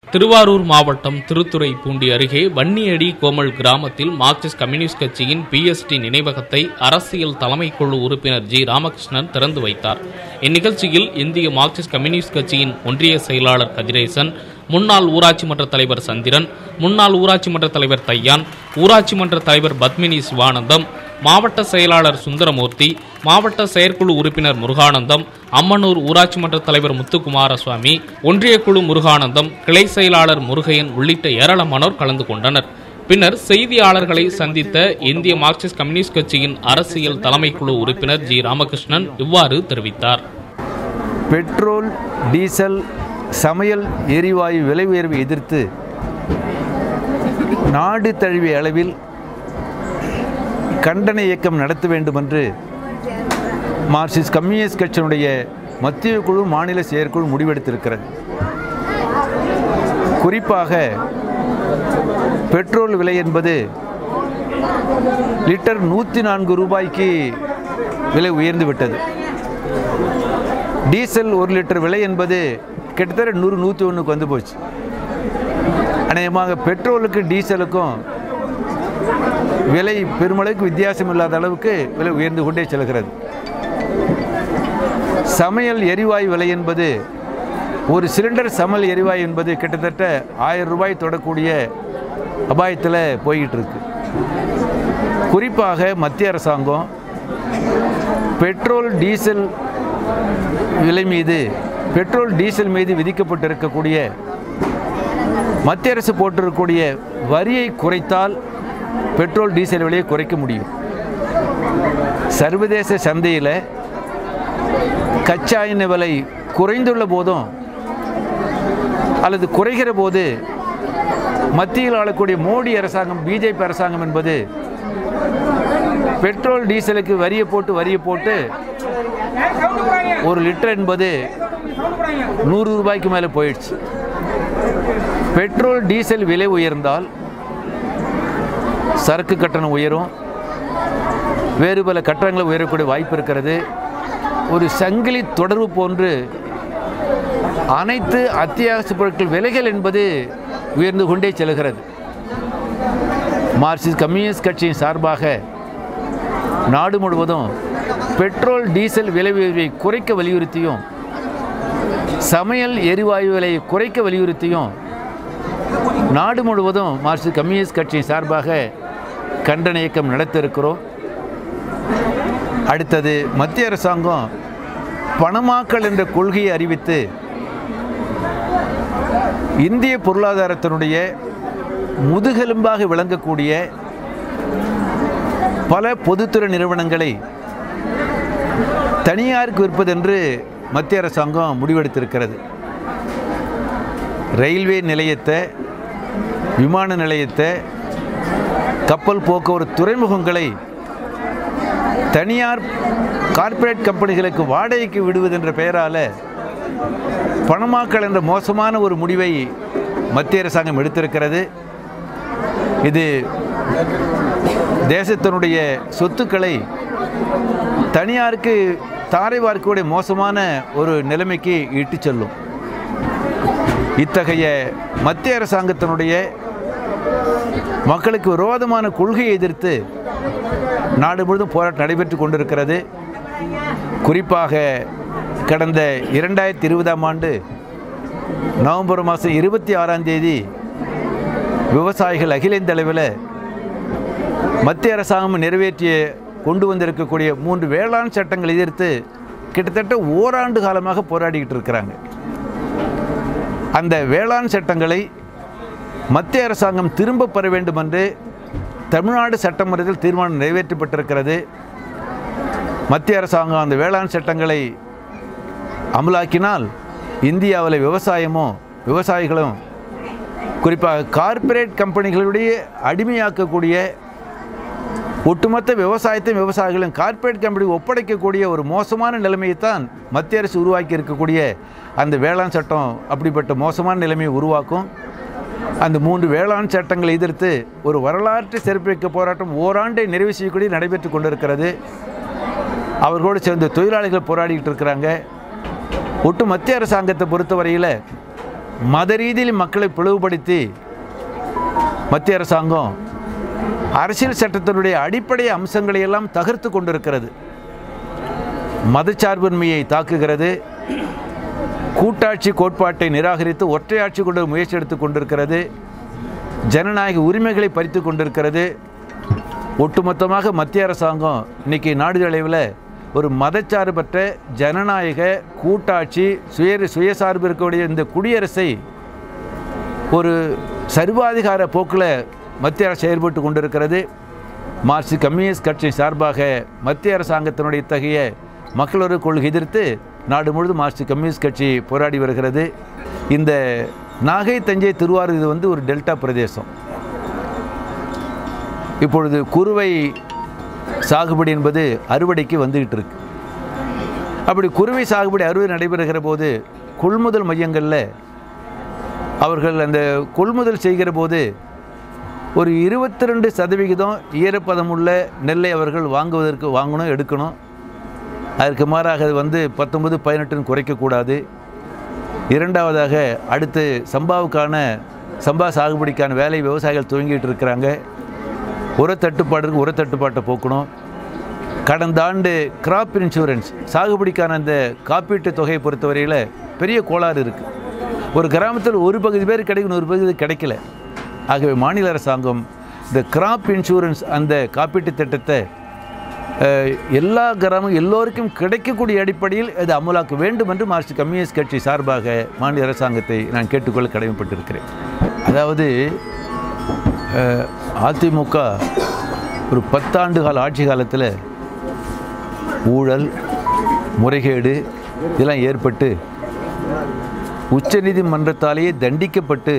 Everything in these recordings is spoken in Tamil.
திருவாரூர் மாவட்டம் திருத்துறைப்பூண்டி அருகே வன்னியடி கோமல் கிராமத்தில் மார்க்சிஸ்ட் கம்யூனிஸ்ட் கட்சியின் பிஎஸ்டி நினைவகத்தை அரசியல் தலைமைக்குழு உறுப்பினர் ஜி ராமகிருஷ்ணன் திறந்து வைத்தார் இந்நிகழ்ச்சியில் இந்திய மார்க்சிஸ்ட் கம்யூனிஸ்ட் கட்சியின் ஒன்றிய செயலாளர் கதிரேசன் முன்னாள் ஊராட்சி மன்ற தலைவர் சந்திரன் முன்னாள் ஊராட்சி மன்ற தலைவர் தையான் ஊராட்சி மன்ற தலைவர் பத்மினி சிவானந்தம் மாவட்ட செயலாளர் சுந்தரமூர்த்தி மாவட்ட செயற்குழு உறுப்பினர் முருகானந்தம் அம்மனூர் ஊராட்சி மன்ற தலைவர் முத்துக்குமாரசுவாமி ஒன்றிய குழு முருகானந்தம் கிளை செயலாளர் முருகையன் உள்ளிட்ட ஏராளமானோர் கலந்து கொண்டனர் பின்னர் செய்தியாளர்களை சந்தித்த இந்திய மார்க்சிஸ்ட் கம்யூனிஸ்ட் கட்சியின் அரசியல் தலைமைக்குழு உறுப்பினர் ஜி ராமகிருஷ்ணன் இவ்வாறு தெரிவித்தார் பெட்ரோல் டீசல் சமையல் எரிவாயு விலை உயர்வை எதிர்த்து நாடு தழுவிய அளவில் கண்டன இயக்கம் நடத்த வேண்டும் என்று மார்க்சிஸ்ட் கம்யூனிஸ்ட் கட்சியினுடைய மத்திய குழு மாநில செயற்குழு முடிவெடுத்திருக்கிறது குறிப்பாக பெட்ரோல் விலை என்பது லிட்டர் நூற்றி நான்கு ரூபாய்க்கு விலை உயர்ந்து விட்டது டீசல் ஒரு லிட்டர் விலை என்பது கிட்டத்தட்ட நூறு நூற்றி ஒன்றுக்கு வந்து போச்சு அநேகமாக பெட்ரோலுக்கு டீசலுக்கும் விலை பெருமளவுக்கு வித்தியாசம் இல்லாத அளவுக்கு விலை உயர்ந்து கொண்டே செல்கிறது சமையல் எரிவாயு விலை என்பது ஒரு சிலிண்டர் சமையல் எரிவாயு என்பது கிட்டத்தட்ட ஆயிரம் ரூபாய் தொடக்கூடிய அபாயத்தில் போய்கிட்டு இருக்கு குறிப்பாக மத்திய அரசாங்கம் பெட்ரோல் டீசல் விலை மீது பெட்ரோல் டீசல் மீது விதிக்கப்பட்டிருக்கக்கூடிய மத்திய அரசு போட்டிருக்கக்கூடிய வரியை குறைத்தால் பெட்ரோல் டீசல் விலையை குறைக்க முடியும் சர்வதேச சந்தையில் கச்சா எண்ணெய் விலை குறைந்துள்ள போதும் அல்லது குறைகிற போது மத்தியில் ஆளக்கூடிய மோடி அரசாங்கம் பிஜேபி அரசாங்கம் என்பது பெட்ரோல் டீசலுக்கு வரியை போட்டு வரியை போட்டு ஒரு லிட்டர் என்பது நூறு ரூபாய்க்கு மேலே போயிடுச்சு பெட்ரோல் டீசல் விலை உயர்ந்தால் சரக்கு கட்டணம் உயரும் வேறு பல கட்டணங்களை உயரக்கூடிய வாய்ப்பு இருக்கிறது ஒரு சங்கிலி தொடர்பு போன்று அனைத்து அத்தியாவசிய பொருட்கள் விலைகள் என்பது உயர்ந்து கொண்டே செல்கிறது மார்க்சிஸ்ட் கம்யூனிஸ்ட் கட்சியின் சார்பாக நாடு முழுவதும் பெட்ரோல் டீசல் விலை உயர்வை குறைக்க வலியுறுத்தியும் சமையல் எரிவாயு விலையை குறைக்க வலியுறுத்தியும் நாடு முழுவதும் மார்க்சிஸ்ட் கம்யூனிஸ்ட் கட்சியின் சார்பாக கண்டன இயக்கம் நடத்த இருக்கிறோம் அடுத்தது மத்திய அரசாங்கம் பணமாக்கல் என்ற கொள்கையை அறிவித்து இந்திய பொருளாதாரத்தினுடைய முதுகெலும்பாக விளங்கக்கூடிய பல பொதுத்துறை நிறுவனங்களை தனியாருக்கு விற்பதென்று மத்திய அரசாங்கம் முடிவெடுத்திருக்கிறது ரயில்வே நிலையத்தை விமான நிலையத்தை கப்பல் போக்குவரத்து துறைமுகங்களை தனியார் கார்ப்பரேட் கம்பெனிகளுக்கு வாடகைக்கு விடுவது என்ற பெயரால் பணமாக்கல் என்ற மோசமான ஒரு முடிவை மத்திய அரசாங்கம் எடுத்திருக்கிறது இது தேசத்தினுடைய சொத்துக்களை தனியாருக்கு தாரை வார்க்கக்கூடிய மோசமான ஒரு நிலைமைக்கு இட்டு செல்லும் இத்தகைய மத்திய அரசாங்கத்தினுடைய மக்களுக்கு விரோதமான கொள்கையை எதிர்த்து நாடு முழுவதும் போராட்டம் நடைபெற்று கொண்டிருக்கிறது குறிப்பாக கடந்த இரண்டாயிரத்தி இருபதாம் ஆண்டு நவம்பர் மாதம் இருபத்தி ஆறாம் தேதி விவசாயிகள் அகில இந்திய அளவில் மத்திய அரசாங்கம் நிறைவேற்றிய கொண்டு வந்திருக்கக்கூடிய மூன்று வேளாண் சட்டங்களை எதிர்த்து கிட்டத்தட்ட ஓராண்டு காலமாக போராடிக்கிட்டு இருக்கிறாங்க அந்த வேளாண் சட்டங்களை மத்திய அரசாங்கம் திரும்ப பெற வேண்டும் என்று தமிழ்நாடு சட்டமன்றத்தில் தீர்மானம் நிறைவேற்றப்பட்டிருக்கிறது மத்திய அரசாங்கம் அந்த வேளாண் சட்டங்களை அமலாக்கினால் இந்தியாவில் விவசாயமும் விவசாயிகளும் குறிப்பாக கார்ப்பரேட் கம்பெனிகளுடைய அடிமையாக்கக்கூடிய ஒட்டுமொத்த விவசாயத்தையும் விவசாயிகளும் கார்ப்பரேட் கம்பெனி ஒப்படைக்கக்கூடிய ஒரு மோசமான நிலைமையைத்தான் மத்திய அரசு உருவாக்கி இருக்கக்கூடிய அந்த வேளாண் சட்டம் அப்படிப்பட்ட மோசமான நிலைமையை உருவாக்கும் அந்த மூன்று வேளாண் சட்டங்களை எதிர்த்து ஒரு வரலாற்று சிறப்பிக்க போராட்டம் ஓராண்டை நிறைவு செய்யக்கூடிய நடைபெற்று கொண்டிருக்கிறது அவர்களோடு சேர்ந்து தொழிலாளிகள் போராடிக்கிட்டு இருக்கிறாங்க ஒட்டு மத்திய அரசாங்கத்தை பொறுத்தவரையில் மத ரீதியில் மக்களை பிளவுபடுத்தி மத்திய அரசாங்கம் அரசியல் சட்டத்தினுடைய அடிப்படை அம்சங்களை எல்லாம் தகர்த்து கொண்டிருக்கிறது மதச்சார்பின்மையை தாக்குகிறது கூட்டாட்சி கோட்பாட்டை நிராகரித்து ஒற்றையாட்சி கொண்டு முயற்சி எடுத்துக் கொண்டிருக்கிறது ஜனநாயக உரிமைகளை பறித்து கொண்டிருக்கிறது ஒட்டுமொத்தமாக மத்திய அரசாங்கம் இன்னைக்கு நாடு அளவில் ஒரு மதச்சார்பற்ற ஜனநாயக கூட்டாட்சி சுய சுயசார்பு இருக்கக்கூடிய இந்த குடியரசை ஒரு சர்வாதிகார போக்கில் மத்திய அரசு செயல்பட்டு கொண்டிருக்கிறது மார்க்சிஸ்ட் கம்யூனிஸ்ட் கட்சி சார்பாக மத்திய அரசாங்கத்தினுடைய இத்தகைய மக்களொரு கொள்கை எதிர்த்து நாடு முழுவதும் மார்க்சிஸ்ட் கம்யூனிஸ்ட் கட்சி போராடி வருகிறது இந்த நாகை தஞ்சை திருவாரூர் இது வந்து ஒரு டெல்டா பிரதேசம் இப்பொழுது குறுவை சாகுபடி என்பது அறுவடைக்கு வந்துகிட்டு இருக்கு அப்படி குறுவை சாகுபடி அறுவடை நடைபெறுகிற போது கொள்முதல் மையங்களில் அவர்கள் அந்த கொள்முதல் செய்கிற போது ஒரு இருபத்தி ரெண்டு சதவிகிதம் ஈரப்பதமுள்ள நெல்லை அவர்கள் வாங்குவதற்கு வாங்கணும் எடுக்கணும் அதற்கு மாறாக அது வந்து பத்தொன்பது பதினெட்டுன்னு குறைக்கக்கூடாது இரண்டாவதாக அடுத்து சம்பாவுக்கான சம்பா சாகுபடிக்கான வேலை விவசாயிகள் துவங்கிட்டு இருக்கிறாங்க உரத்தட்டுப்பாடுக்கு உரத்தட்டுப்பாட்டை போக்கணும் கடந்த ஆண்டு கிராப் இன்சூரன்ஸ் சாகுபடிக்கான அந்த காப்பீட்டு தொகையை பொறுத்தவரையில் பெரிய கோளாறு இருக்குது ஒரு கிராமத்தில் ஒரு பகுதி பேர் கிடைக்கணும் ஒரு பகுதி கிடைக்கல ஆகவே மாநில அரசாங்கம் இந்த கிராப் இன்சூரன்ஸ் அந்த காப்பீட்டு திட்டத்தை அஹ், எல்லா கிராமம் எல்லோருக்கும் கிடைக்கக்கூடிய அடிப்படையில் அது அமலாக்க வேண்டும் என்று மார்க்சிஸ்ட் கம்யூனிஸ்ட் கட்சி சார்பாக மாநில அரசாங்கத்தை நான் கேட்டுக்கொள்ள கடமைப்பட்டிருக்கிறேன் அதாவது அஹ், அதிமுக ஒரு பத்தாண்டு கால ஆட்சி காலத்தில் ஊழல் முறைகேடு இதெல்லாம் ஏற்பட்டு உச்சநீதிமன்றத்தாலேயே தண்டிக்கப்பட்டு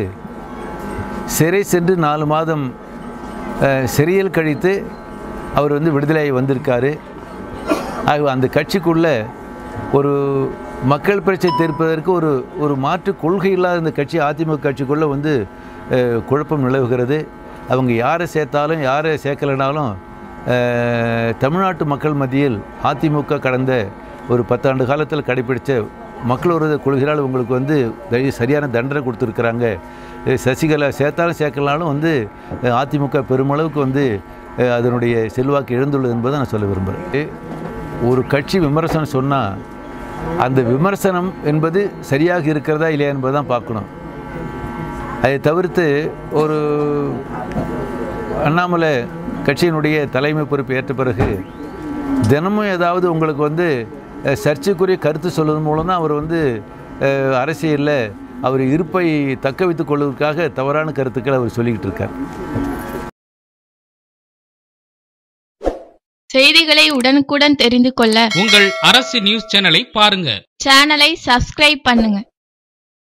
சிறை சென்று நாலு மாதம் அஹ், சிறையில் கழித்து அவர் வந்து விடுதலையாகி வந்திருக்காரு ஆகவே அந்த கட்சிக்குள்ளே ஒரு மக்கள் பிரச்சனை தீர்ப்பதற்கு ஒரு ஒரு மாற்று கொள்கை இல்லாத இந்த கட்சி அதிமுக கட்சிக்குள்ளே வந்து அஹ், குழப்பம் நிலவுகிறது அவங்க யாரை சேர்த்தாலும் யாரை சேர்க்கலைனாலும் அஹ், தமிழ்நாட்டு மக்கள் மத்தியில் அதிமுக கடந்த ஒரு பத்தாண்டு காலத்தில் கடைபிடித்த மக்கள் விரோத கொள்கையால் உங்களுக்கு வந்து தய- சரியான தண்டனை கொடுத்துருக்குறாங்க அஹ் சசிகலா சேர்த்தாலும் சேர்க்கலனாலும் வந்து அஹ் அதிமுக பெருமளவுக்கு வந்து அஹ் அதனுடைய செல்வாக்கு இழந்துள்ளது என்பதை நான் சொல்ல விரும்புகிறேன் ஒரு கட்சி விமர்சனம் சொன்னால் அந்த விமர்சனம் என்பது சரியாக இருக்கிறதா இல்லையா என்பதை தான் பார்க்கணும் அதை தவிர்த்து ஒரு அண்ணாமலை கட்சியினுடைய தலைமை பொறுப்பு ஏற்ற பிறகு தினமும் ஏதாவது உங்களுக்கு வந்து அஹ், சர்ச்சைக்குரிய கருத்து சொல்வதன் மூலம் தான் அவர் வந்து அஹ், அரசியலில் அவர் இருப்பை தக்க வைத்துக் கொள்வதற்காக தவறான கருத்துக்களை அவர் சொல்லிக்கிட்டு இருக்கார் செய்திகளை உடனுக்குடன் தெரிந்து கொள்ள உங்கள் அரசு நியூஸ் சேனலை பாருங்க சேனலை சப்ஸ்கிரைப் பண்ணுங்க